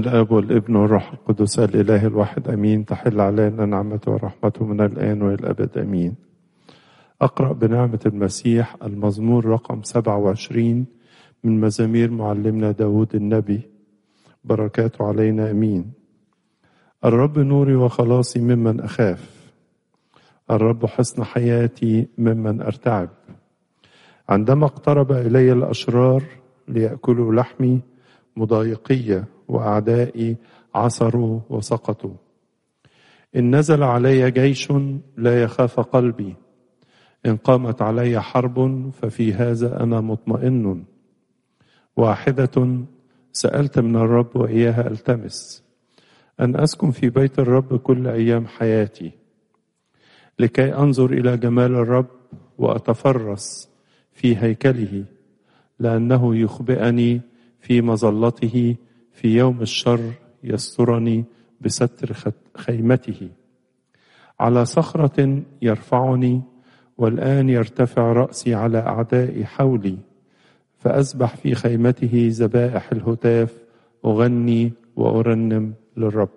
الاب والابن والروح القدس الاله الواحد امين تحل علينا نعمته ورحمته من الان والى الابد امين اقرا بنعمه المسيح المزمور رقم 27 من مزامير معلمنا داود النبي بركاته علينا امين الرب نوري وخلاصي ممن اخاف الرب حصن حياتي ممن ارتعب عندما اقترب الي الاشرار لياكلوا لحمي مضايقيه واعدائي عثروا وسقطوا ان نزل علي جيش لا يخاف قلبي ان قامت علي حرب ففي هذا انا مطمئن واحده سالت من الرب واياها التمس ان اسكن في بيت الرب كل ايام حياتي لكي انظر الى جمال الرب واتفرس في هيكله لانه يخبئني في مظلته في يوم الشر يسترني بستر خيمته على صخرة يرفعني والآن يرتفع رأسي على أعدائي حولي فأسبح في خيمته ذبائح الهتاف أغني وأرنم للرب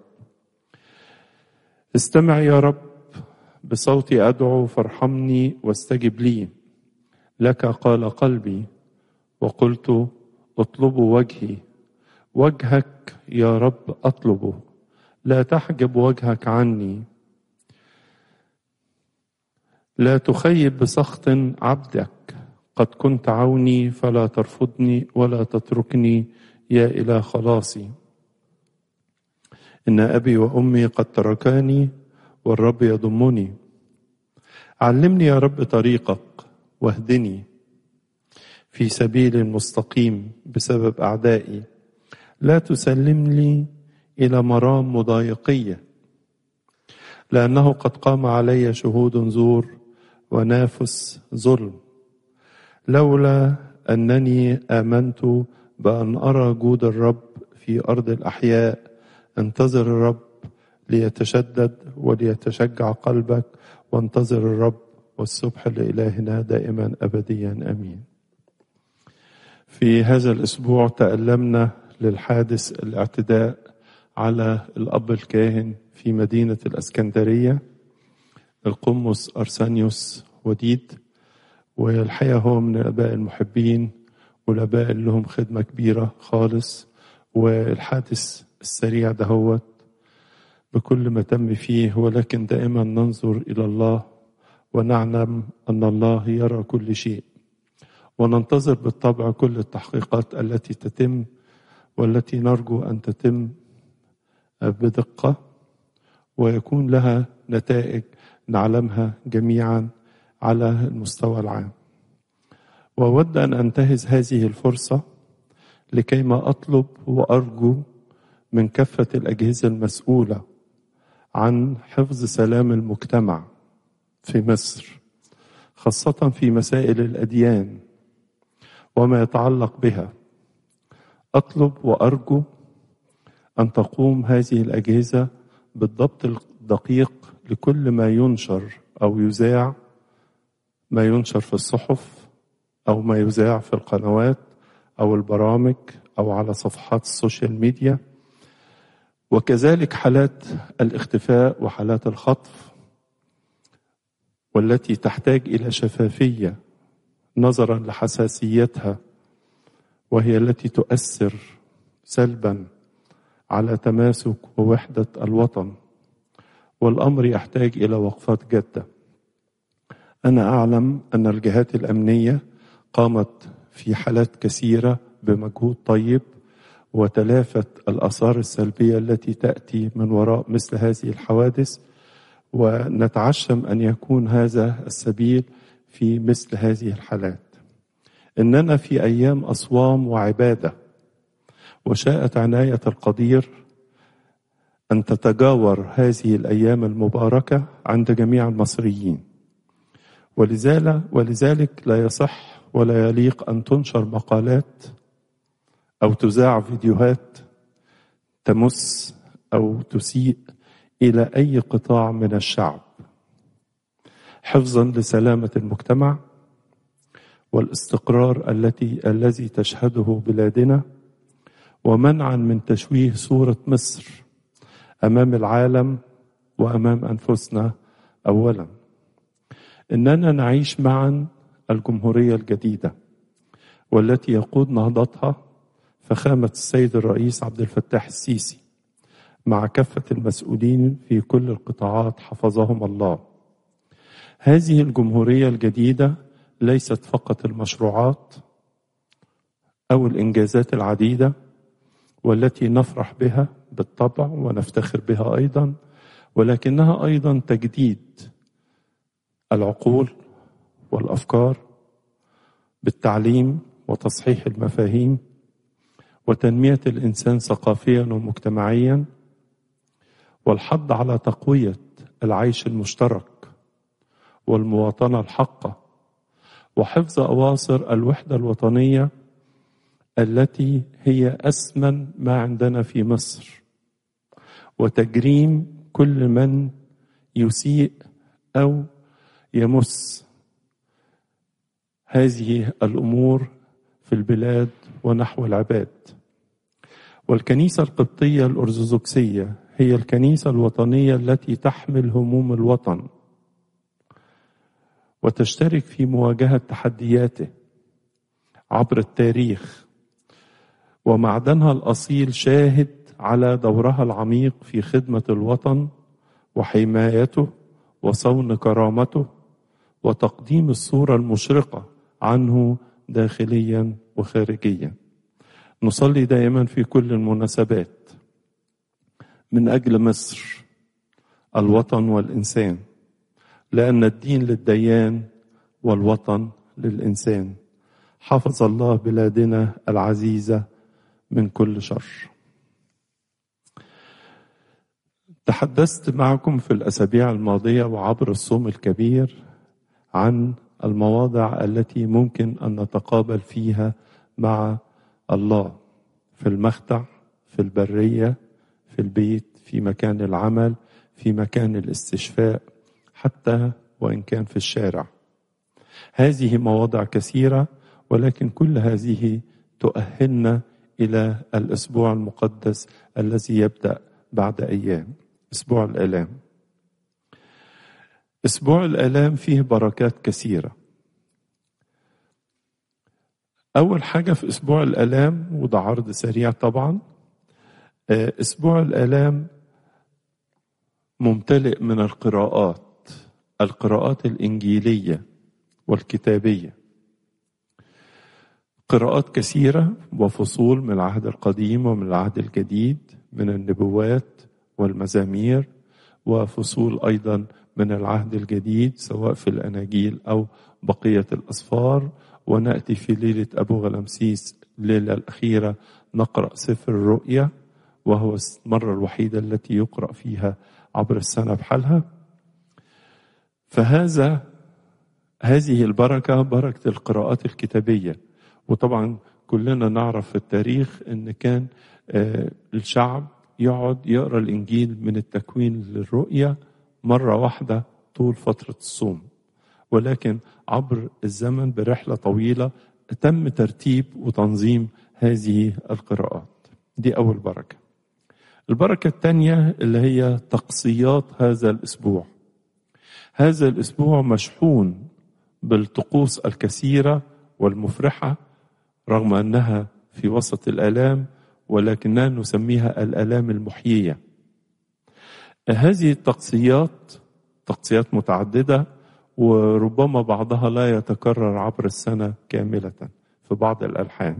استمع يا رب بصوتي أدعو فارحمني واستجب لي لك قال قلبي وقلت اطلبوا وجهي وجهك يا رب اطلبه لا تحجب وجهك عني لا تخيب بسخط عبدك قد كنت عوني فلا ترفضني ولا تتركني يا اله خلاصي ان ابي وامي قد تركاني والرب يضمني علمني يا رب طريقك واهدني في سبيل مستقيم بسبب اعدائي لا تسلمني الى مرام مضايقيه لانه قد قام علي شهود زور ونافس ظلم لولا انني امنت بان ارى جود الرب في ارض الاحياء انتظر الرب ليتشدد وليتشجع قلبك وانتظر الرب والسبح لالهنا دائما ابديا امين في هذا الاسبوع تالمنا للحادث الاعتداء على الاب الكاهن في مدينه الاسكندريه القمص ارسانيوس وديد والحقيقه هو من الاباء المحبين والاباء اللي لهم خدمه كبيره خالص والحادث السريع دهوت بكل ما تم فيه ولكن دائما ننظر الى الله ونعلم ان الله يرى كل شيء وننتظر بالطبع كل التحقيقات التي تتم والتي نرجو ان تتم بدقه ويكون لها نتائج نعلمها جميعا على المستوى العام واود ان انتهز هذه الفرصه لكيما اطلب وارجو من كافه الاجهزه المسؤوله عن حفظ سلام المجتمع في مصر خاصه في مسائل الاديان وما يتعلق بها اطلب وارجو ان تقوم هذه الاجهزه بالضبط الدقيق لكل ما ينشر او يذاع ما ينشر في الصحف او ما يذاع في القنوات او البرامج او على صفحات السوشيال ميديا وكذلك حالات الاختفاء وحالات الخطف والتي تحتاج الى شفافيه نظرا لحساسيتها وهي التي تؤثر سلبا على تماسك ووحده الوطن والامر يحتاج الى وقفات جاده انا اعلم ان الجهات الامنيه قامت في حالات كثيره بمجهود طيب وتلافت الاثار السلبيه التي تاتي من وراء مثل هذه الحوادث ونتعشم ان يكون هذا السبيل في مثل هذه الحالات اننا في ايام اصوام وعباده وشاءت عنايه القدير ان تتجاور هذه الايام المباركه عند جميع المصريين ولذلك ولذلك لا يصح ولا يليق ان تنشر مقالات او تذاع فيديوهات تمس او تسيء الى اي قطاع من الشعب حفظا لسلامه المجتمع والاستقرار التي الذي تشهده بلادنا ومنعا من تشويه صورة مصر أمام العالم وأمام أنفسنا أولا إننا نعيش معا الجمهورية الجديدة والتي يقود نهضتها فخامة السيد الرئيس عبد الفتاح السيسي مع كافة المسؤولين في كل القطاعات حفظهم الله. هذه الجمهورية الجديدة ليست فقط المشروعات أو الإنجازات العديدة والتي نفرح بها بالطبع ونفتخر بها أيضا ولكنها أيضا تجديد العقول والأفكار بالتعليم وتصحيح المفاهيم وتنمية الإنسان ثقافيا ومجتمعيا والحض على تقوية العيش المشترك والمواطنة الحقة وحفظ أواصر الوحدة الوطنية التي هي أثمن ما عندنا في مصر وتجريم كل من يسيء أو يمس هذه الأمور في البلاد ونحو العباد والكنيسة القبطية الأرثوذكسية هي الكنيسة الوطنية التي تحمل هموم الوطن وتشترك في مواجهة تحدياته عبر التاريخ ومعدنها الأصيل شاهد على دورها العميق في خدمة الوطن وحمايته وصون كرامته وتقديم الصورة المشرقة عنه داخليا وخارجيا نصلي دائما في كل المناسبات من اجل مصر الوطن والانسان لان الدين للديان والوطن للانسان حفظ الله بلادنا العزيزه من كل شر تحدثت معكم في الاسابيع الماضيه وعبر الصوم الكبير عن المواضع التي ممكن ان نتقابل فيها مع الله في المخدع في البريه في البيت في مكان العمل في مكان الاستشفاء حتى وان كان في الشارع هذه مواضع كثيره ولكن كل هذه تؤهلنا الى الاسبوع المقدس الذي يبدا بعد ايام اسبوع الالام اسبوع الالام فيه بركات كثيره اول حاجه في اسبوع الالام وده عرض سريع طبعا اسبوع الالام ممتلئ من القراءات القراءات الانجيليه والكتابيه قراءات كثيره وفصول من العهد القديم ومن العهد الجديد من النبوات والمزامير وفصول ايضا من العهد الجديد سواء في الاناجيل او بقيه الاسفار وناتي في ليله ابو غلمسيس الليله الاخيره نقرا سفر الرؤيا وهو المره الوحيده التي يقرا فيها عبر السنه بحالها فهذا هذه البركه بركه القراءات الكتابيه وطبعا كلنا نعرف في التاريخ ان كان الشعب يقعد يقرا الانجيل من التكوين للرؤيا مره واحده طول فتره الصوم ولكن عبر الزمن برحله طويله تم ترتيب وتنظيم هذه القراءات دي اول بركه البركه الثانيه اللي هي تقصيات هذا الاسبوع هذا الاسبوع مشحون بالطقوس الكثيره والمفرحه رغم انها في وسط الالام ولكننا نسميها الالام المحييه هذه التقصيات تقصيات متعدده وربما بعضها لا يتكرر عبر السنه كامله في بعض الالحان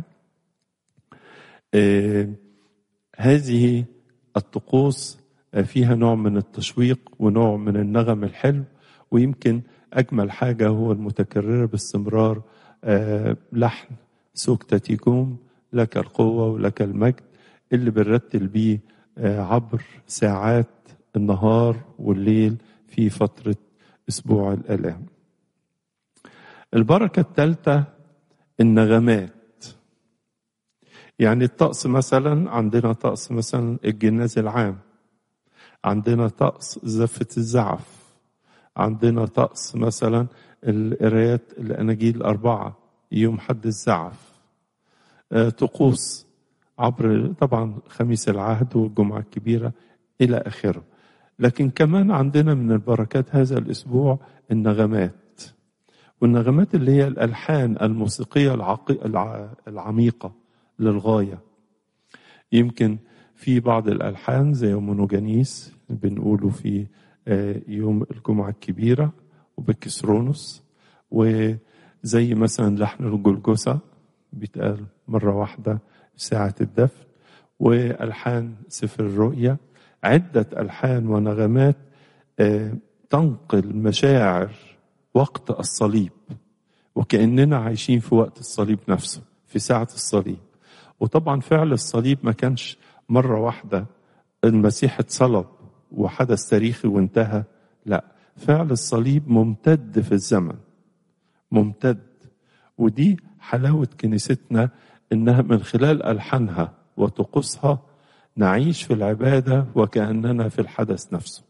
آه هذه الطقوس فيها نوع من التشويق ونوع من النغم الحلو ويمكن اجمل حاجه هو المتكرره باستمرار آه لحن سكتتكم لك القوه ولك المجد اللي بنرتل بيه آه عبر ساعات النهار والليل في فتره اسبوع الالام البركه الثالثه النغمات يعني الطقس مثلا عندنا طقس مثلا الجناز العام عندنا طقس زفة الزعف عندنا طقس مثلا القرايات الأناجيل الأربعة يوم حد الزعف طقوس عبر طبعا خميس العهد والجمعة الكبيرة إلى آخره لكن كمان عندنا من البركات هذا الأسبوع النغمات والنغمات اللي هي الألحان الموسيقية العقي... الع... العميقة للغاية يمكن في بعض الألحان زي مونوجانيس بنقوله في يوم الجمعة الكبيرة وبكسرونوس وزي مثلا لحن الجلجسة بيتقال مرة واحدة ساعة الدفن وألحان سفر الرؤيا عدة ألحان ونغمات تنقل مشاعر وقت الصليب وكأننا عايشين في وقت الصليب نفسه في ساعة الصليب وطبعا فعل الصليب ما كانش مرة واحدة المسيح اتصلب وحدث تاريخي وانتهى لا فعل الصليب ممتد في الزمن ممتد ودي حلاوة كنيستنا إنها من خلال ألحانها وطقوسها نعيش في العبادة وكأننا في الحدث نفسه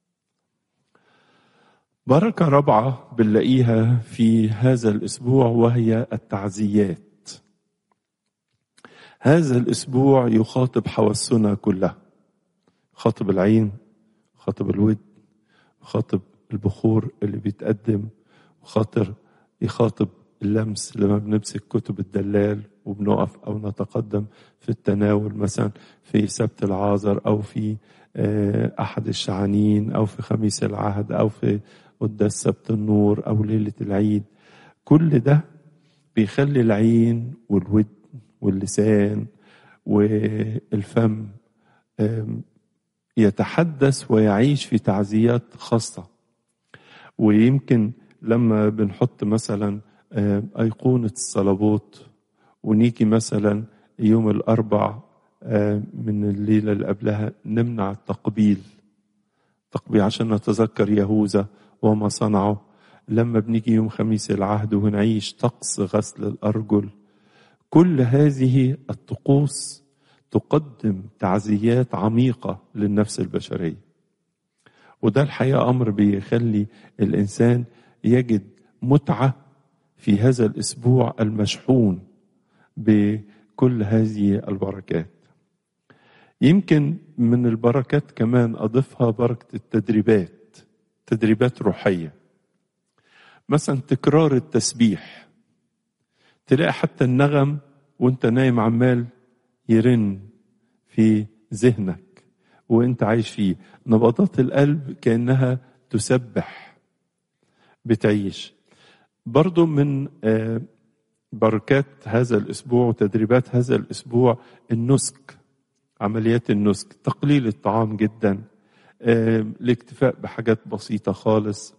بركة رابعة بنلاقيها في هذا الأسبوع وهي التعزيات هذا الأسبوع يخاطب حواسنا كلها خاطب العين خاطب الود خاطب البخور اللي بيتقدم وخاطر يخاطب اللمس لما بنمسك كتب الدلال وبنقف او نتقدم في التناول مثلا في سبت العازر او في احد الشعانين او في خميس العهد او في قداس سبت النور او ليله العيد كل ده بيخلي العين والود واللسان والفم يتحدث ويعيش في تعزيات خاصه ويمكن لما بنحط مثلا أيقونة الصلبوت ونيجي مثلا يوم الأربع من الليلة اللي قبلها نمنع التقبيل تقبيل عشان نتذكر يهوذا وما صنعه لما بنيجي يوم خميس العهد ونعيش طقس غسل الأرجل كل هذه الطقوس تقدم تعزيات عميقة للنفس البشرية وده الحقيقة أمر بيخلي الإنسان يجد متعة في هذا الاسبوع المشحون بكل هذه البركات يمكن من البركات كمان اضيفها بركه التدريبات تدريبات روحيه مثلا تكرار التسبيح تلاقي حتى النغم وانت نايم عمال يرن في ذهنك وانت عايش فيه نبضات القلب كانها تسبح بتعيش برضو من بركات هذا الأسبوع وتدريبات هذا الأسبوع النسك عمليات النسك تقليل الطعام جدا الاكتفاء بحاجات بسيطة خالص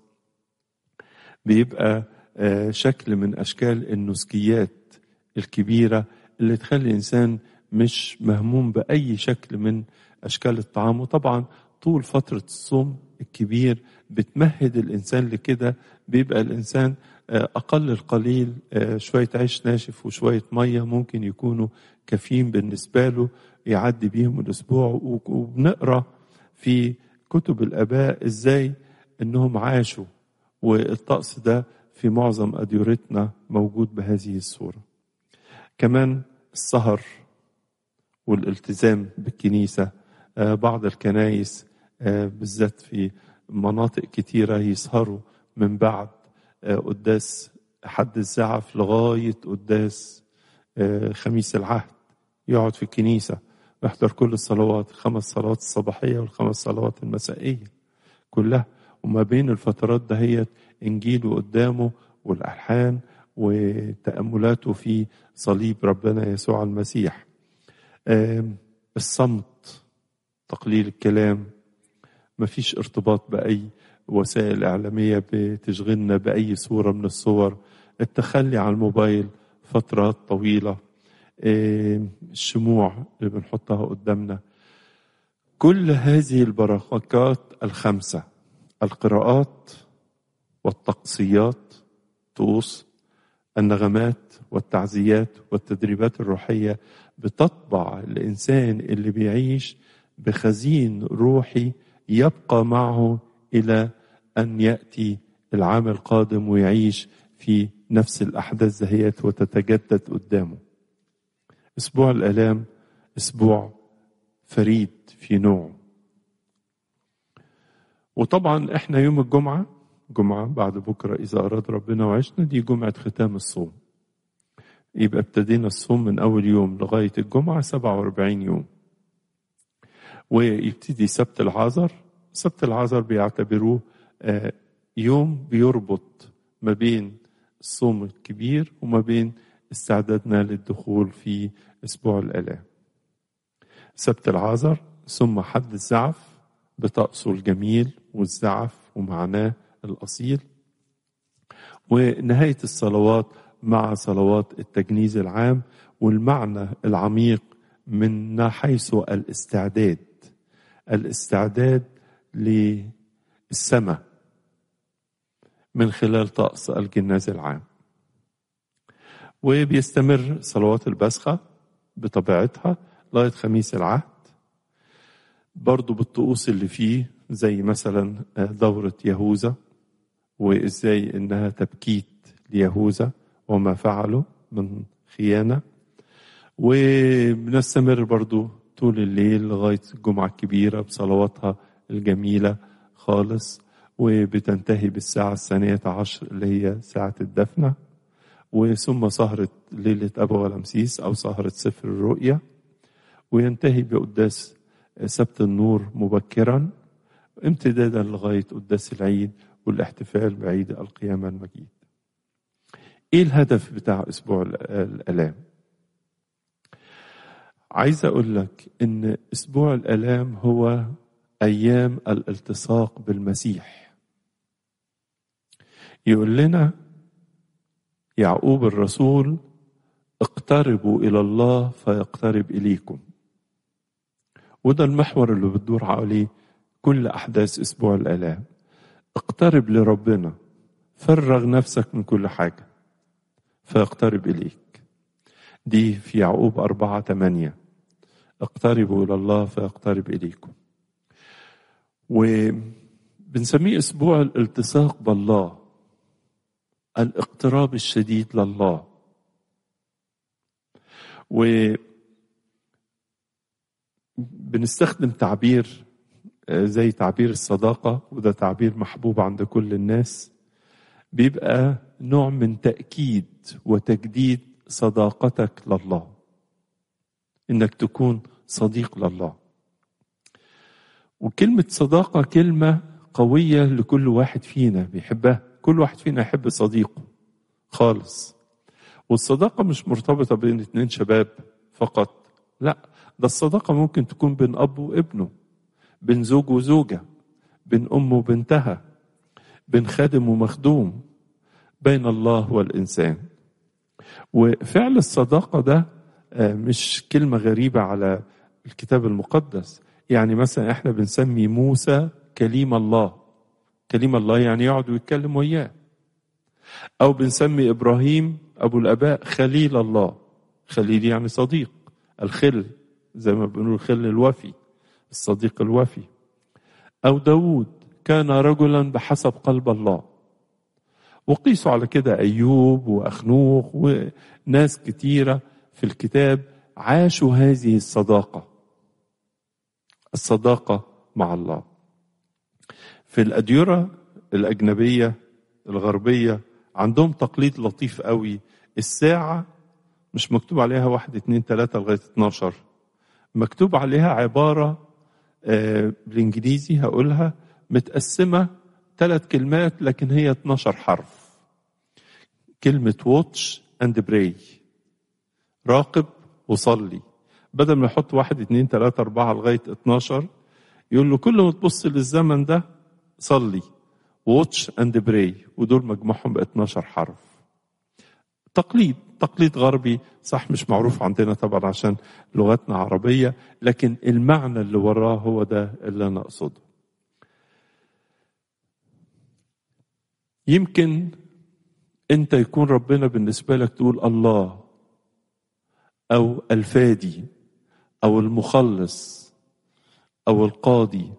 بيبقى شكل من أشكال النسكيات الكبيرة اللي تخلي الإنسان مش مهموم بأي شكل من أشكال الطعام وطبعا طول فترة الصوم الكبير بتمهد الإنسان لكده بيبقى الإنسان أقل القليل شوية عيش ناشف وشوية مية ممكن يكونوا كافيين بالنسبة له يعدي بيهم الأسبوع وبنقرأ في كتب الآباء إزاي إنهم عاشوا والطقس ده في معظم أديرتنا موجود بهذه الصورة كمان السهر والالتزام بالكنيسة بعض الكنايس بالذات في مناطق كتيرة يسهروا من بعد قداس حد الزعف لغاية قداس خميس العهد يقعد في الكنيسة ويحضر كل الصلوات الخمس صلوات الصباحية والخمس صلوات المسائية كلها وما بين الفترات دهيت إنجيله قدامه والألحان وتأملاته في صليب ربنا يسوع المسيح الصمت تقليل الكلام مفيش ارتباط بأي وسائل إعلامية بتشغلنا بأي صورة من الصور التخلي عن الموبايل فترات طويلة الشموع اللي بنحطها قدامنا كل هذه البركات الخمسة القراءات والتقصيات طقوس النغمات والتعزيات والتدريبات الروحية بتطبع الإنسان اللي بيعيش بخزين روحي يبقى معه إلى أن يأتي العام القادم ويعيش في نفس الأحداث دهيت وتتجدد قدامه أسبوع الآلام اسبوع فريد في نوعه وطبعا احنا يوم الجمعه جمعه بعد بكره اذا اراد ربنا وعشنا دي جمعه ختام الصوم يبقى ابتدينا الصوم من اول يوم لغايه الجمعه 47 يوم ويبتدي سبت العذر سبت العذر بيعتبروه يوم بيربط ما بين الصوم الكبير وما بين استعدادنا للدخول في اسبوع الالام سبت العذر ثم حد الزعف بطقسه الجميل والزعف ومعناه الاصيل ونهايه الصلوات مع صلوات التجنيز العام والمعنى العميق من حيث الاستعداد الاستعداد للسماء من خلال طقس الجناز العام وبيستمر صلوات البسخة بطبيعتها لغاية خميس العهد برضو بالطقوس اللي فيه زي مثلا دورة يهوذا وإزاي إنها تبكيت ليهوذا وما فعله من خيانة وبنستمر برضو طول الليل لغاية الجمعة الكبيرة بصلواتها الجميلة خالص وبتنتهي بالساعة الثانية عشر اللي هي ساعة الدفنة وثم سهرة ليلة أبو غلمسيس أو سهرة سفر الرؤيا وينتهي بقداس سبت النور مبكرا امتدادا لغاية قداس العيد والاحتفال بعيد القيامة المجيد ايه الهدف بتاع اسبوع الالام عايز اقول لك ان اسبوع الالام هو ايام الالتصاق بالمسيح يقول لنا يعقوب الرسول اقتربوا الى الله فيقترب اليكم وده المحور اللي بتدور عليه كل احداث اسبوع الالام اقترب لربنا فرغ نفسك من كل حاجه فيقترب إليك دي في يعقوب أربعة ثمانية اقتربوا إلى الله فيقترب إليكم وبنسميه أسبوع الالتصاق بالله الاقتراب الشديد لله و بنستخدم تعبير زي تعبير الصداقة وده تعبير محبوب عند كل الناس بيبقى نوع من تأكيد وتجديد صداقتك لله انك تكون صديق لله وكلمة صداقة كلمة قوية لكل واحد فينا بيحبها كل واحد فينا يحب صديقه خالص والصداقة مش مرتبطة بين اتنين شباب فقط لا ده الصداقة ممكن تكون بين أب وابنه بين زوج وزوجة بين أم وبنتها بين خادم ومخدوم بين الله والإنسان وفعل الصداقة ده مش كلمة غريبة على الكتاب المقدس يعني مثلا احنا بنسمي موسى كليم الله كليم الله يعني يقعد ويتكلم وياه أو بنسمي إبراهيم أبو الآباء خليل الله خليل يعني صديق الخل زي ما بنقول الخل الوفي الصديق الوفي أو داود كان رجلا بحسب قلب الله وقيسوا على كده أيوب وأخنوخ وناس كتيرة في الكتاب عاشوا هذه الصداقة الصداقة مع الله في الأديرة الأجنبية الغربية عندهم تقليد لطيف قوي الساعة مش مكتوب عليها واحد اتنين تلاتة لغاية 12 مكتوب عليها عبارة آه بالإنجليزي هقولها متقسمة ثلاث كلمات لكن هي 12 حرف كلمة واتش اند براي راقب وصلي بدل ما يحط واحد اتنين تلاتة أربعة لغاية 12 يقول له كل ما تبص للزمن ده صلي واتش اند براي ودول مجموعهم ب 12 حرف تقليد تقليد غربي صح مش معروف عندنا طبعا عشان لغتنا عربية لكن المعنى اللي وراه هو ده اللي أنا أقصده يمكن أنت يكون ربنا بالنسبة لك تقول الله أو الفادي أو المخلص أو القاضي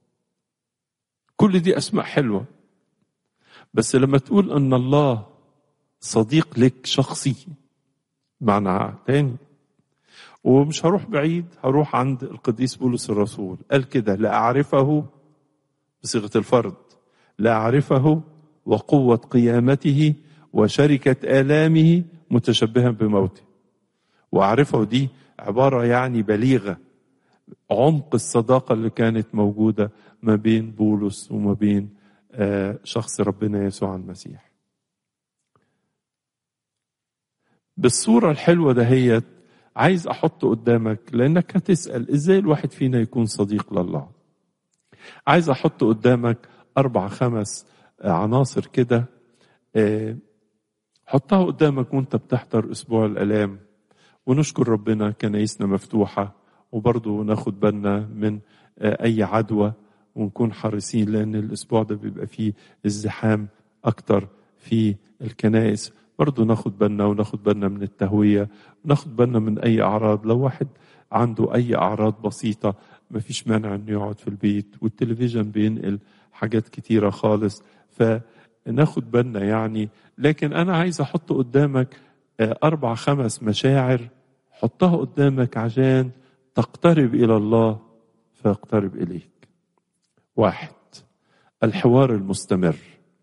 كل دي أسماء حلوة بس لما تقول أن الله صديق لك شخصي معنى تاني ومش هروح بعيد هروح عند القديس بولس الرسول قال كده لا أعرفه بصيغة الفرد لا أعرفه وقوة قيامته وشركة آلامه متشبها بموته وأعرفه دي عبارة يعني بليغة عمق الصداقة اللي كانت موجودة ما بين بولس وما بين شخص ربنا يسوع المسيح بالصورة الحلوة دهيت عايز أحط قدامك لأنك هتسأل إزاي الواحد فينا يكون صديق لله عايز أحط قدامك أربع خمس عناصر كده حطها قدامك وانت بتحضر أسبوع الآلام ونشكر ربنا كنايسنا مفتوحة وبرضه ناخد بالنا من أي عدوى ونكون حريصين لأن الأسبوع ده بيبقى فيه ازدحام أكتر في الكنائس برضه ناخد بالنا وناخد بالنا من التهوية وناخد بالنا من أي أعراض لو واحد عنده أي أعراض بسيطة مفيش مانع إنه يقعد في البيت والتلفزيون بينقل حاجات كتيرة خالص فناخد بالنا يعني لكن أنا عايز أحط قدامك أربع خمس مشاعر حطها قدامك عشان تقترب إلى الله فيقترب إليك واحد الحوار المستمر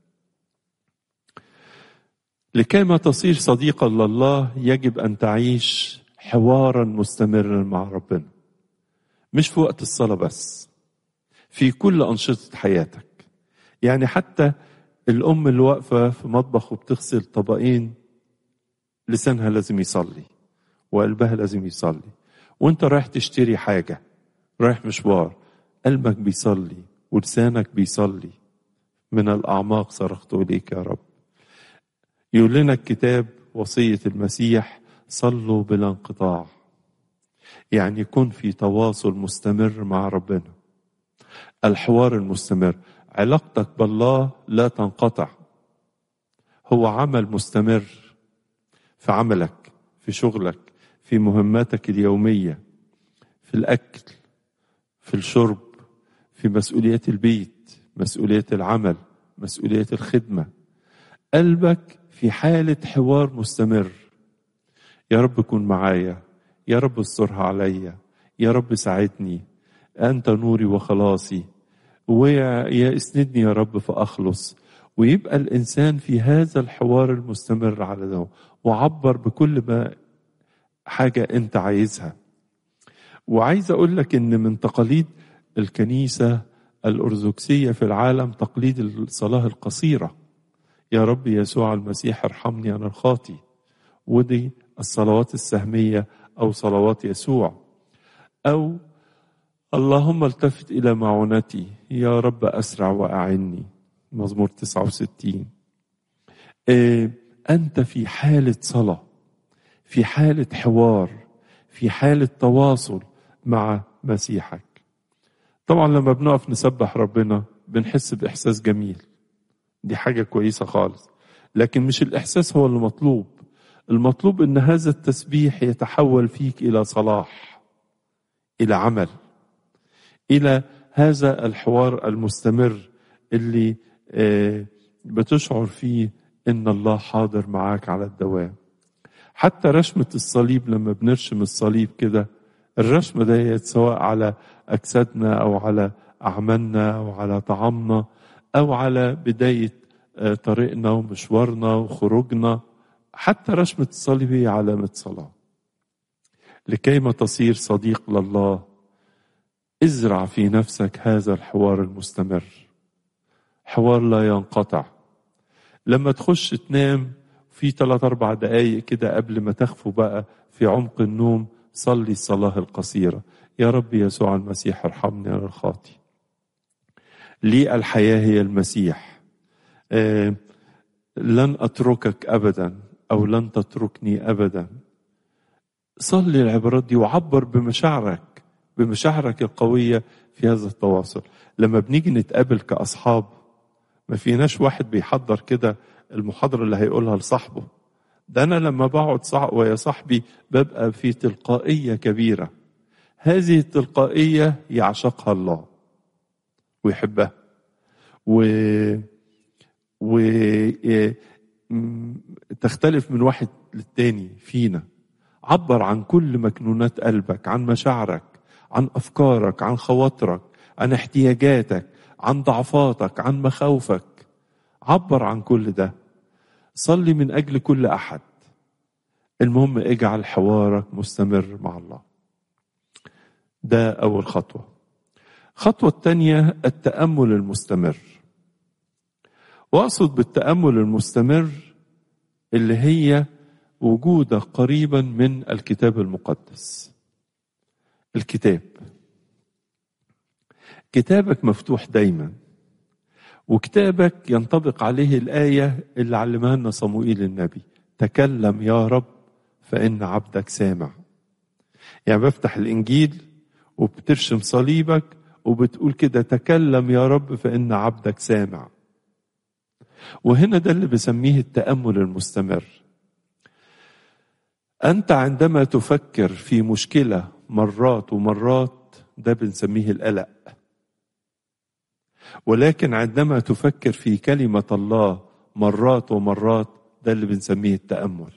لكيما تصير صديقا لله يجب ان تعيش حوارا مستمرا مع ربنا مش في وقت الصلاه بس في كل انشطه حياتك يعني حتى الام اللي واقفه في مطبخ وبتغسل طبقين لسانها لازم يصلي وقلبها لازم يصلي وانت رايح تشتري حاجه رايح مشوار قلبك بيصلي ولسانك بيصلي من الاعماق صرخت اليك يا رب يقول لنا الكتاب وصية المسيح صلوا بلا انقطاع يعني يكون في تواصل مستمر مع ربنا الحوار المستمر علاقتك بالله لا تنقطع هو عمل مستمر في عملك في شغلك في مهماتك اليومية في الأكل في الشرب في مسؤوليات البيت مسؤوليات العمل مسؤوليات الخدمة قلبك في حالة حوار مستمر يا رب كن معايا يا رب استرها عليا يا رب ساعدني أنت نوري وخلاصي ويا اسندني يا رب فأخلص ويبقى الإنسان في هذا الحوار المستمر على ده وعبر بكل ما حاجة أنت عايزها وعايز أقول لك إن من تقاليد الكنيسة الأرثوذكسية في العالم تقليد الصلاة القصيرة يا رب يسوع المسيح ارحمني أنا الخاطي ودي الصلوات السهمية أو صلوات يسوع أو اللهم التفت إلى معونتي يا رب أسرع وأعني مزمور 69 إيه أنت في حالة صلاة في حالة حوار في حالة تواصل مع مسيحك طبعا لما بنقف نسبح ربنا بنحس بإحساس جميل دي حاجة كويسة خالص لكن مش الإحساس هو اللي مطلوب المطلوب ان هذا التسبيح يتحول فيك الى صلاح الى عمل الى هذا الحوار المستمر اللي بتشعر فيه ان الله حاضر معاك على الدوام حتى رشمة الصليب لما بنرشم الصليب كده الرشمة ديت سواء على أجسادنا أو على أعمالنا أو على طعامنا أو على بداية طريقنا ومشوارنا وخروجنا حتى رشمة الصليب هي علامة صلاة لكيما تصير صديق لله ازرع في نفسك هذا الحوار المستمر حوار لا ينقطع لما تخش تنام في ثلاث أربع دقايق كده قبل ما تخفوا بقى في عمق النوم صلي الصلاة القصيرة يا رب يسوع المسيح ارحمني أنا الخاطي لي الحياة هي المسيح آه لن أتركك أبدا أو لن تتركني أبدا صلي العبارات دي وعبر بمشاعرك بمشاعرك القوية في هذا التواصل لما بنيجي نتقابل كأصحاب ما فيناش واحد بيحضر كده المحاضرة اللي هيقولها لصاحبه ده أنا لما بقعد صح ويا صاحبي ببقى في تلقائية كبيرة هذه التلقائية يعشقها الله ويحبها و و تختلف من واحد للتاني فينا عبر عن كل مكنونات قلبك عن مشاعرك عن افكارك عن خواطرك عن احتياجاتك عن ضعفاتك عن مخاوفك عبر عن كل ده صلي من اجل كل احد المهم اجعل حوارك مستمر مع الله ده اول خطوه الخطوه الثانيه التامل المستمر واقصد بالتامل المستمر اللي هي وجودك قريبا من الكتاب المقدس الكتاب كتابك مفتوح دايما وكتابك ينطبق عليه الآية اللي علمها لنا صموئيل النبي تكلم يا رب فإن عبدك سامع يعني بفتح الإنجيل وبترشم صليبك وبتقول كده تكلم يا رب فإن عبدك سامع وهنا ده اللي بسميه التأمل المستمر أنت عندما تفكر في مشكلة مرات ومرات ده بنسميه القلق ولكن عندما تفكر في كلمة الله مرات ومرات ده اللي بنسميه التأمل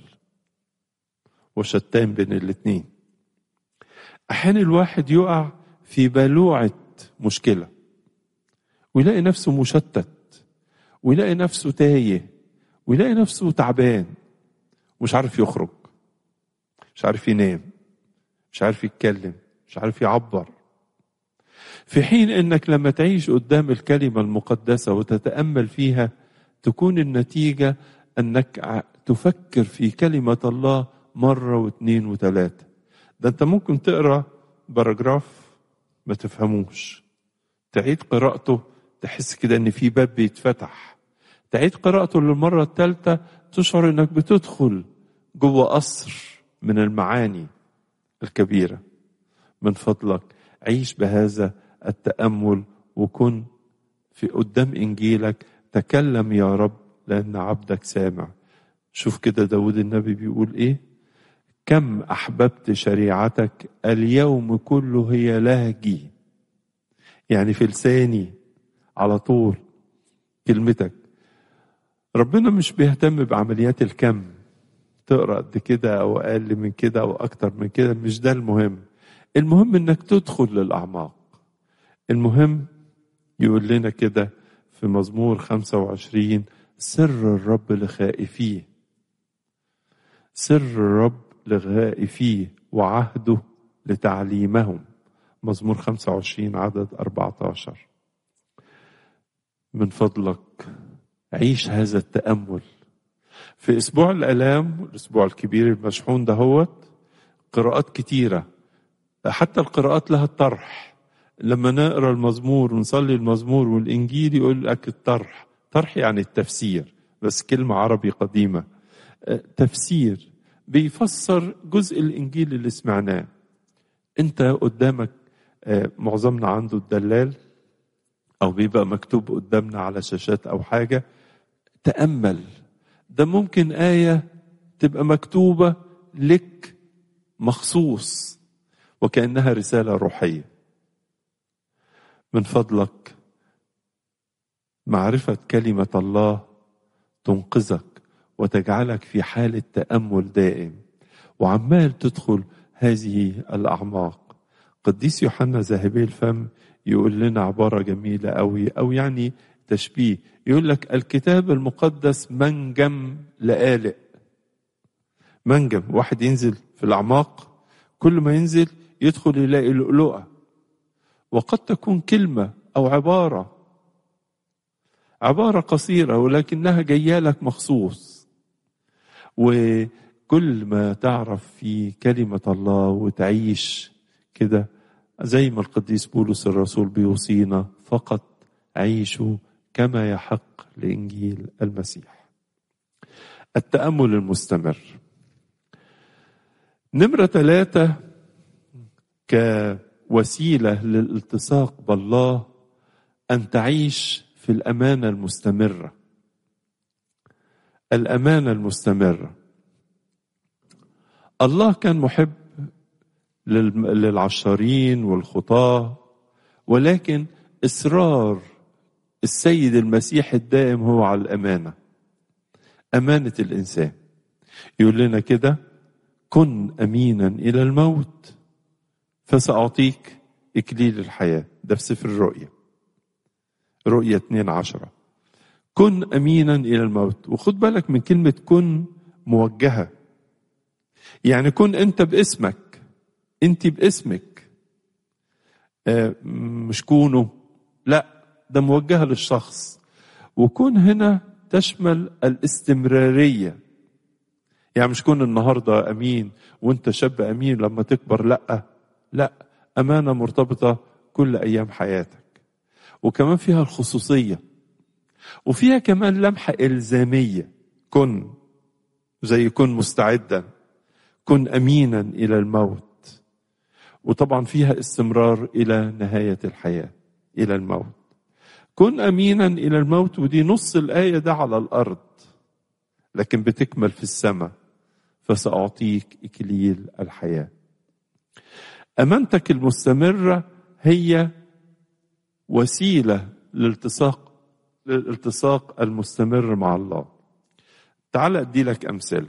وشتان بين الاتنين أحيانا الواحد يقع في بلوعة مشكلة ويلاقي نفسه مشتت ويلاقي نفسه تايه ويلاقي نفسه تعبان مش عارف يخرج مش عارف ينام مش عارف يتكلم مش عارف يعبر في حين انك لما تعيش قدام الكلمه المقدسه وتتامل فيها تكون النتيجه انك تفكر في كلمه الله مره واثنين وثلاثه ده انت ممكن تقرا باراجراف ما تفهموش تعيد قراءته تحس كده ان في باب بيتفتح تعيد قراءته للمره الثالثه تشعر انك بتدخل جوه قصر من المعاني الكبيره من فضلك عيش بهذا التامل وكن في قدام انجيلك تكلم يا رب لان عبدك سامع شوف كده داود النبي بيقول ايه كم احببت شريعتك اليوم كله هي لهجي يعني في لساني على طول كلمتك ربنا مش بيهتم بعمليات الكم تقرا قد كده او اقل من كده او اكتر من كده مش ده المهم المهم انك تدخل للاعماق المهم يقول لنا كده في مزمور 25 سر الرب لخائفيه سر الرب لخائفيه وعهده لتعليمهم مزمور 25 عدد 14 من فضلك عيش هذا التأمل في أسبوع الآلام الأسبوع الكبير المشحون دهوت قراءات كتيرة حتى القراءات لها الطرح لما نقرا المزمور ونصلي المزمور والإنجيل يقول لك الطرح طرح يعني التفسير بس كلمة عربي قديمة تفسير بيفسر جزء الإنجيل اللي سمعناه أنت قدامك معظمنا عنده الدلال أو بيبقى مكتوب قدامنا على شاشات أو حاجة تأمل ده ممكن آية تبقى مكتوبة لك مخصوص وكأنها رسالة روحية من فضلك معرفة كلمة الله تنقذك وتجعلك في حالة تأمل دائم وعمال تدخل هذه الأعماق قديس يوحنا ذاهبي الفم يقول لنا عبارة جميلة أوي أو يعني تشبيه يقول لك الكتاب المقدس منجم لآلئ منجم واحد ينزل في الأعماق كل ما ينزل يدخل يلاقي لؤلؤة وقد تكون كلمة أو عبارة عبارة قصيرة ولكنها جاية لك مخصوص وكل ما تعرف في كلمة الله وتعيش كده زي ما القديس بولس الرسول بيوصينا فقط عيشوا كما يحق لإنجيل المسيح التأمل المستمر نمرة ثلاثة كوسيلة للالتصاق بالله أن تعيش في الأمانة المستمرة الأمانة المستمرة الله كان محب للعشارين والخطاة ولكن إصرار السيد المسيح الدائم هو على الأمانة أمانة الإنسان يقول لنا كده كن امينا الى الموت فساعطيك اكليل الحياه ده في سفر الرؤيا رؤيا 2 عشرة كن امينا الى الموت وخد بالك من كلمه كن موجهه يعني كن انت باسمك انت باسمك آه مش كونوا لا ده موجهه للشخص وكون هنا تشمل الاستمراريه يعني مش كون النهارده امين وانت شاب امين لما تكبر لا لا امانه مرتبطه كل ايام حياتك وكمان فيها الخصوصيه وفيها كمان لمحه الزاميه كن زي كن مستعدا كن امينا الى الموت وطبعا فيها استمرار الى نهايه الحياه الى الموت كن امينا الى الموت ودي نص الايه ده على الارض لكن بتكمل في السماء فساعطيك اكليل الحياه امانتك المستمره هي وسيله للالتصاق للالتصاق المستمر مع الله تعال ادي لك امثله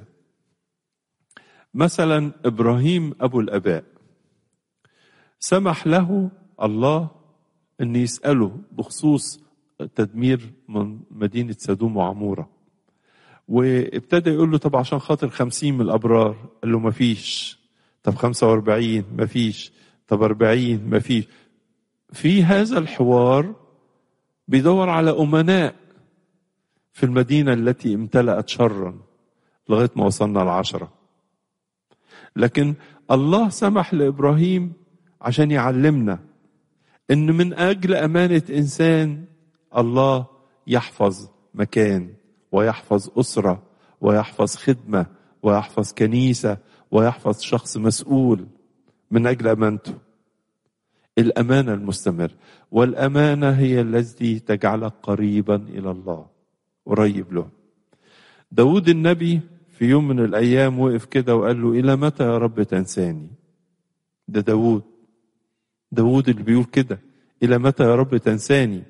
مثلا ابراهيم ابو الاباء سمح له الله ان يساله بخصوص تدمير من مدينه سدوم وعموره وابتدى يقول له طب عشان خاطر خمسين من الابرار قال له ما فيش طب خمسة واربعين ما فيش طب اربعين ما فيش في هذا الحوار بيدور على امناء في المدينه التي امتلأت شرا لغايه ما وصلنا العشره لكن الله سمح لابراهيم عشان يعلمنا ان من اجل امانه انسان الله يحفظ مكان ويحفظ اسره ويحفظ خدمه ويحفظ كنيسه ويحفظ شخص مسؤول من اجل امانته الامانه المستمر والامانه هي التي تجعلك قريبا الى الله قريب له داود النبي في يوم من الايام وقف كده وقال له الى متى يا رب تنساني ده داود داود اللي بيقول كده الى متى يا رب تنساني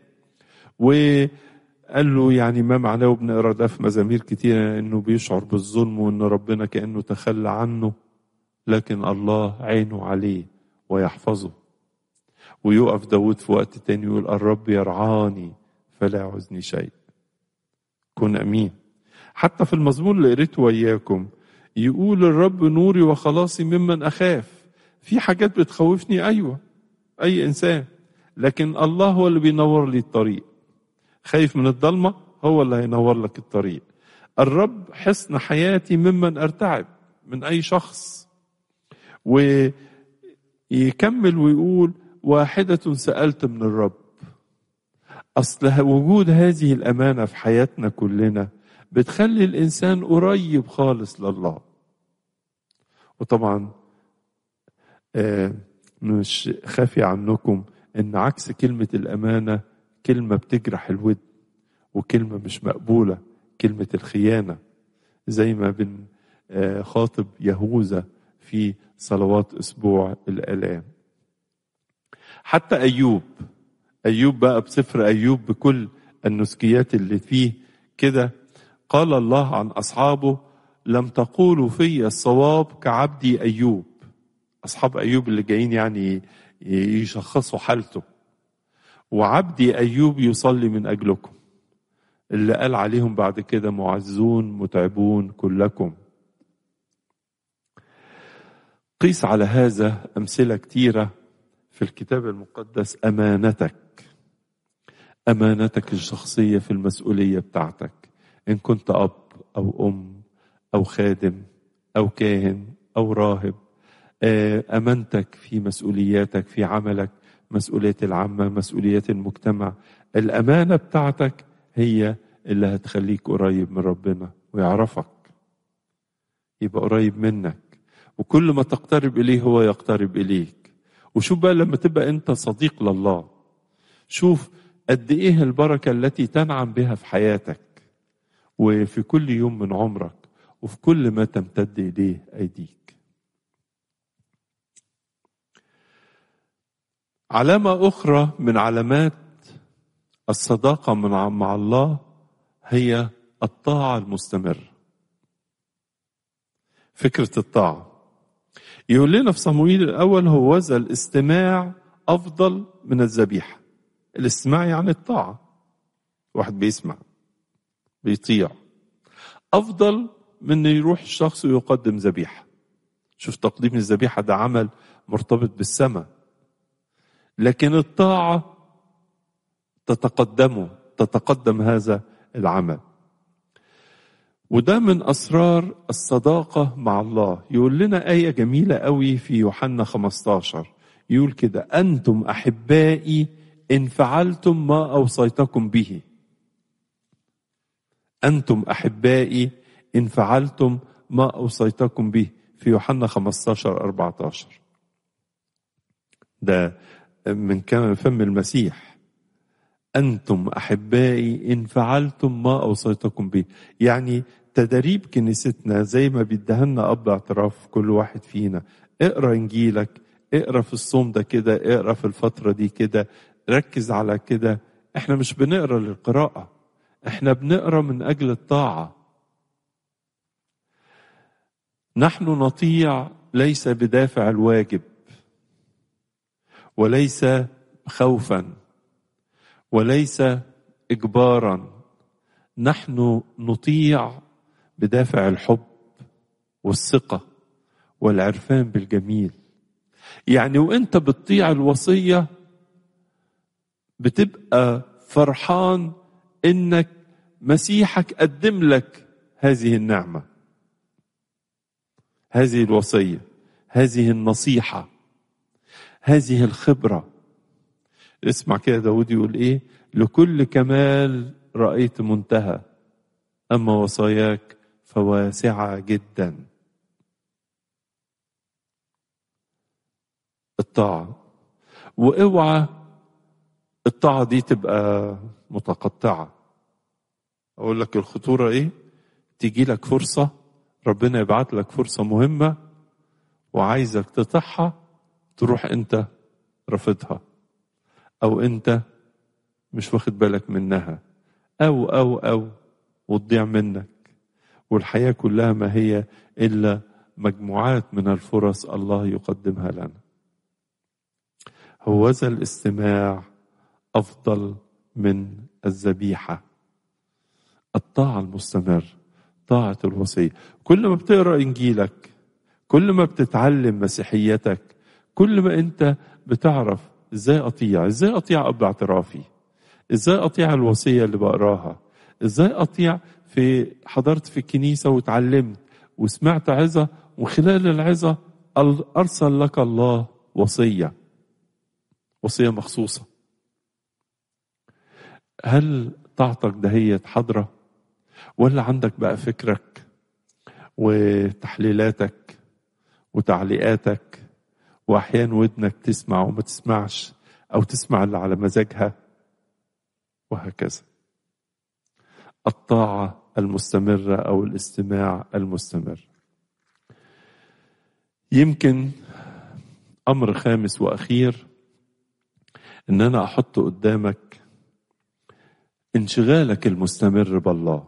وقال له يعني ما معناه وبنقرا ده في مزامير كتيرة انه بيشعر بالظلم وان ربنا كانه تخلى عنه لكن الله عينه عليه ويحفظه ويقف داود في وقت تاني يقول الرب يرعاني فلا يعوزني شيء كن امين حتى في المزمور اللي قريته وياكم يقول الرب نوري وخلاصي ممن اخاف في حاجات بتخوفني ايوه اي انسان لكن الله هو اللي بينور لي الطريق خايف من الضلمه هو اللي هينور لك الطريق الرب حصن حياتي ممن ارتعب من اي شخص ويكمل ويقول واحده سالت من الرب اصل وجود هذه الامانه في حياتنا كلنا بتخلي الانسان قريب خالص لله وطبعا آه مش خافي عنكم ان عكس كلمه الامانه كلمه بتجرح الود وكلمه مش مقبوله كلمه الخيانه زي ما بن آه خاطب يهوذا في صلوات اسبوع الالام حتى ايوب ايوب بقى بسفر ايوب بكل النسكيات اللي فيه كده قال الله عن اصحابه لم تقولوا في الصواب كعبدي ايوب اصحاب ايوب اللي جايين يعني يشخصوا حالته وعبدي ايوب يصلي من اجلكم اللي قال عليهم بعد كده معزون متعبون كلكم قيس على هذا امثله كتيره في الكتاب المقدس امانتك امانتك الشخصيه في المسؤوليه بتاعتك ان كنت اب او ام او خادم او كاهن او راهب امانتك في مسؤولياتك في عملك مسؤوليات العامه مسؤوليات المجتمع الامانه بتاعتك هي اللي هتخليك قريب من ربنا ويعرفك يبقى قريب منك وكل ما تقترب اليه هو يقترب اليك وشوف بقى لما تبقى انت صديق لله شوف قد ايه البركه التي تنعم بها في حياتك وفي كل يوم من عمرك وفي كل ما تمتد اليه ايديك علامه اخرى من علامات الصداقه مع الله هي الطاعه المستمره فكره الطاعه يقول لنا في صموئيل الأول هو ذا الاستماع أفضل من الذبيحة الاستماع يعني الطاعة واحد بيسمع بيطيع أفضل من إنه يروح الشخص ويقدم ذبيحة شوف تقديم الذبيحة ده عمل مرتبط بالسماء لكن الطاعة تتقدمه تتقدم هذا العمل وده من أسرار الصداقة مع الله يقول لنا آية جميلة قوي في يوحنا 15 يقول كده أنتم أحبائي إن فعلتم ما أوصيتكم به أنتم أحبائي إن فعلتم ما أوصيتكم به في يوحنا 15 14 ده من كان فم المسيح أنتم أحبائي إن فعلتم ما أوصيتكم به يعني تدريب كنيستنا زي ما بيدهنا أب اعتراف كل واحد فينا اقرأ إنجيلك اقرأ في الصوم ده كده اقرأ في الفترة دي كده ركز على كده احنا مش بنقرأ للقراءة احنا بنقرأ من أجل الطاعة نحن نطيع ليس بدافع الواجب وليس خوفا وليس اجبارا نحن نطيع بدافع الحب والثقه والعرفان بالجميل يعني وانت بتطيع الوصيه بتبقى فرحان انك مسيحك قدم لك هذه النعمه هذه الوصيه هذه النصيحه هذه الخبره اسمع كده داود يقول ايه لكل كمال رايت منتهى اما وصاياك فواسعه جدا الطاعه واوعى الطاعه دي تبقى متقطعه اقول لك الخطوره ايه تيجي لك فرصه ربنا يبعت لك فرصه مهمه وعايزك تطيعها تروح انت رافضها او انت مش واخد بالك منها او او او وتضيع منك والحياه كلها ما هي الا مجموعات من الفرص الله يقدمها لنا هوذا الاستماع افضل من الذبيحه الطاعه المستمر طاعه الوصيه كل ما بتقرا انجيلك كل ما بتتعلم مسيحيتك كل ما انت بتعرف ازاي اطيع ازاي اطيع اب اعترافي ازاي اطيع الوصيه اللي بقراها ازاي اطيع في حضرت في الكنيسه وتعلمت وسمعت عظه وخلال العظه ارسل لك الله وصيه وصيه مخصوصه هل طاعتك دهيت حاضره ولا عندك بقى فكرك وتحليلاتك وتعليقاتك واحيانا ودنك تسمع وما تسمعش او تسمع اللي على مزاجها وهكذا الطاعه المستمره او الاستماع المستمر يمكن امر خامس واخير ان انا احط قدامك انشغالك المستمر بالله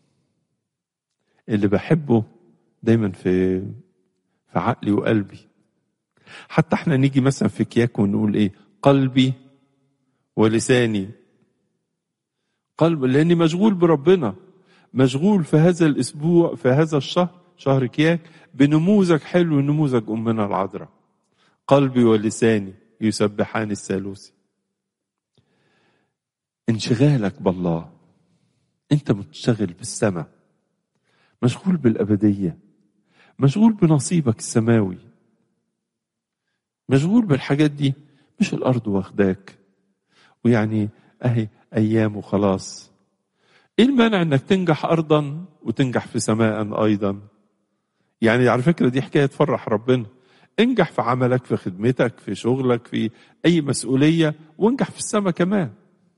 اللي بحبه دايما في في عقلي وقلبي حتى احنا نيجي مثلا في كياك ونقول ايه قلبي ولساني قلب لاني مشغول بربنا مشغول في هذا الاسبوع في هذا الشهر شهر كياك بنموذج حلو نموذج امنا العذراء قلبي ولساني يسبحان الثالوث انشغالك بالله انت متشغل بالسماء مشغول بالابديه مشغول بنصيبك السماوي مشغول بالحاجات دي مش الارض واخداك ويعني اهي ايام وخلاص ايه المانع انك تنجح ارضا وتنجح في سماء ايضا يعني على فكره دي حكايه تفرح ربنا انجح في عملك في خدمتك في شغلك في اي مسؤوليه وانجح في السماء كمان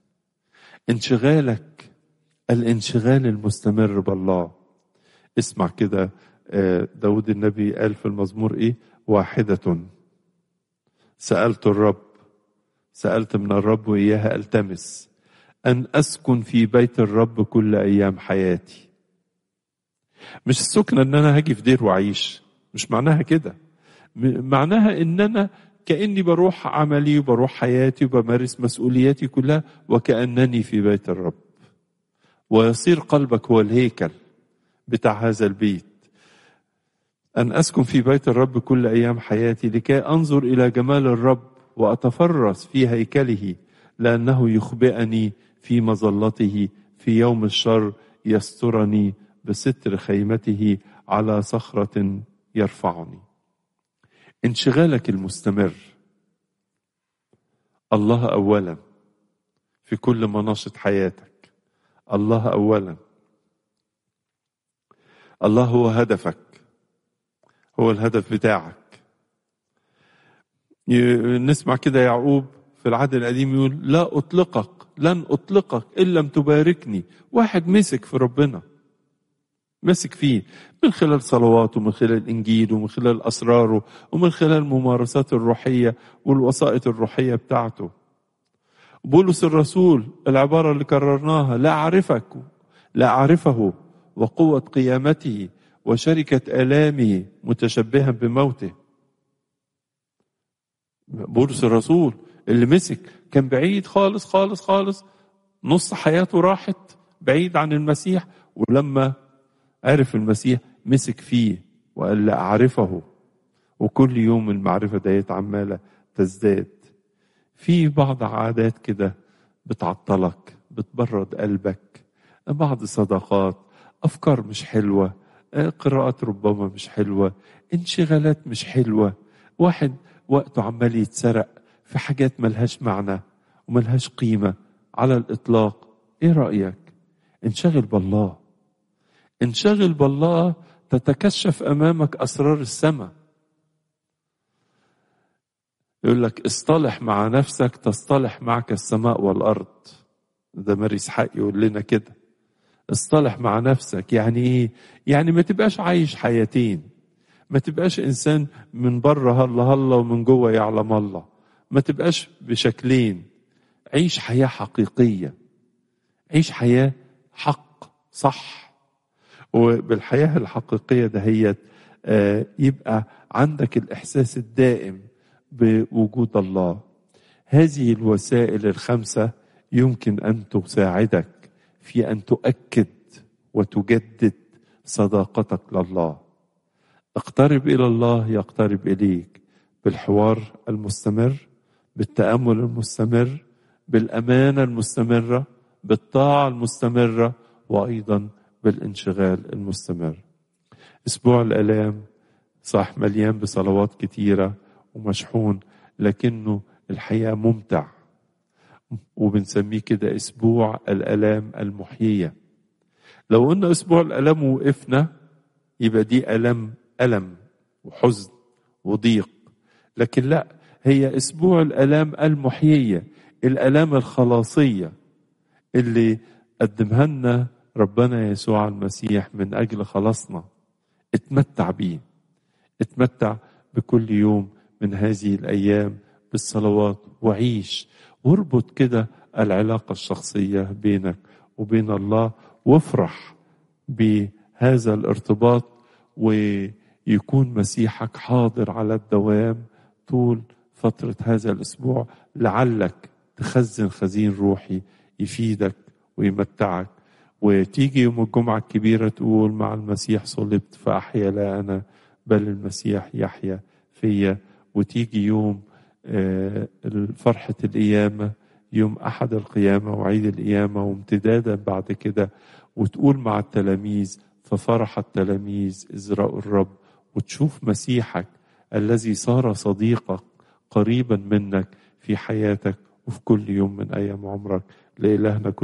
انشغالك الانشغال المستمر بالله اسمع كده داود النبي قال في المزمور ايه واحده سألت الرب سألت من الرب وإياها ألتمس أن أسكن في بيت الرب كل أيام حياتي مش السكنة إن أنا هاجي في دير وأعيش مش معناها كده معناها ان انا كاني بروح عملي وبروح حياتي وبمارس مسؤولياتي كلها وكانني في بيت الرب ويصير قلبك هو الهيكل بتاع هذا البيت ان اسكن في بيت الرب كل ايام حياتي لكي انظر الى جمال الرب واتفرس في هيكله لانه يخبئني في مظلته في يوم الشر يسترني بستر خيمته على صخره يرفعني انشغالك المستمر الله اولا في كل مناشط حياتك الله اولا الله هو هدفك هو الهدف بتاعك نسمع كده يعقوب في العهد القديم يقول لا اطلقك لن اطلقك ان لم تباركني واحد مسك في ربنا مسك فيه من خلال صلواته ومن خلال الانجيل ومن خلال اسراره ومن خلال الممارسات الروحيه والوسائط الروحيه بتاعته بولس الرسول العباره اللي كررناها لا اعرفك لا اعرفه وقوه قيامته وشركه الامه متشبها بموته بولس الرسول اللي مسك كان بعيد خالص خالص خالص نص حياته راحت بعيد عن المسيح ولما عرف المسيح مسك فيه وقال لا أعرفه وكل يوم المعرفة ديت عمالة تزداد في بعض عادات كده بتعطلك بتبرد قلبك بعض صداقات أفكار مش حلوة قراءات ربما مش حلوة انشغالات مش حلوة واحد وقته عمال يتسرق في حاجات ملهاش معنى وملهاش قيمة على الإطلاق إيه رأيك انشغل بالله انشغل بالله تتكشف امامك اسرار السماء يقول لك اصطلح مع نفسك تصطلح معك السماء والارض ده ماري اسحاق يقول لنا كده اصطلح مع نفسك يعني ايه يعني ما تبقاش عايش حياتين ما تبقاش انسان من بره هلا هلا ومن جوه يعلم الله ما تبقاش بشكلين عيش حياه حقيقيه عيش حياه حق صح وبالحياة الحقيقية دهيت يبقى عندك الإحساس الدائم بوجود الله هذه الوسائل الخمسة يمكن أن تساعدك في أن تؤكد وتجدد صداقتك لله اقترب إلى الله يقترب إليك بالحوار المستمر بالتأمل المستمر بالأمانة المستمرة بالطاعة المستمرة وأيضا بالانشغال المستمر اسبوع الالام صح مليان بصلوات كتيره ومشحون لكنه الحقيقه ممتع وبنسميه كده اسبوع الالام المحييه لو قلنا اسبوع الالام وقفنا يبقى دي الم الم وحزن وضيق لكن لا هي اسبوع الالام المحييه الالام الخلاصيه اللي قدمها لنا ربنا يسوع المسيح من اجل خلاصنا اتمتع بيه اتمتع بكل يوم من هذه الايام بالصلوات وعيش واربط كده العلاقه الشخصيه بينك وبين الله وافرح بهذا الارتباط ويكون مسيحك حاضر على الدوام طول فتره هذا الاسبوع لعلك تخزن خزين روحي يفيدك ويمتعك وتيجي يوم الجمعة الكبيرة تقول مع المسيح صلبت فأحيا لا أنا بل المسيح يحيا فيا وتيجي يوم فرحة القيامة يوم أحد القيامة وعيد القيامة وامتدادا بعد كده وتقول مع التلاميذ ففرح التلاميذ إذ رأوا الرب وتشوف مسيحك الذي صار صديقك قريبا منك في حياتك وفي كل يوم من أيام عمرك لإلهنا كل